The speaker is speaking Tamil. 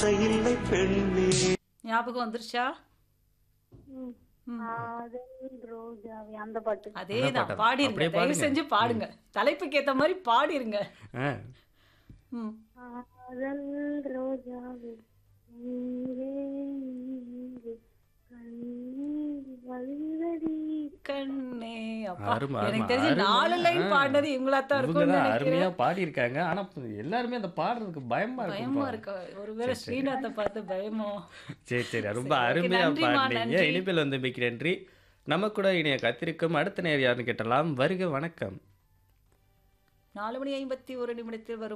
இல்லை பெண்ணே ஞாபகம் வந்துருச்சா ம். ம். காதல் ரோஜாவே அந்த பாட்டு அதேதான் பாட்டா? பாடிருங்க அப்படியே தயவு பாடுங்க. செஞ்சு பாடுங்க தலைப்புக்கு ஏத்த மாதிரி பாடிருங்க ஆ ம். காதல் ரோஜாவே நீரே நீரே கண்ணீர் வழிவடி கண்ணே அப்பா அருமை, அருமை, எனக்கு தெரிஞ்சு அருமை. நாலு லைன் ஆ. பாடினது இவங்களா தான் இவங்க இருக்கும்னு தான் அருமையா நினைக்கிறேன் பாடியிருக்காங்க ஆனா எல்லாருமே அந்த பாடுறதுக்கு பயமா பயமா இருக்கும் இருக்கா ஒருவேளை ஸ்ரீநாத்தை பார்த்து பயமோ சரி சரி ரொம்ப சரி, okay, அருமையா நன்றிம்மா, பாடினீங்க நன்றி. இனிப்பில் வந்து மிக்க நன்றி நம்ம கூட இணைய கத்திருக்கும் அடுத்த நேர் யாருன்னு கேட்டலாம் வருக வணக்கம் நாலு மணி ஐம்பத்தி ஒரு நிமிடத்தில் வரும்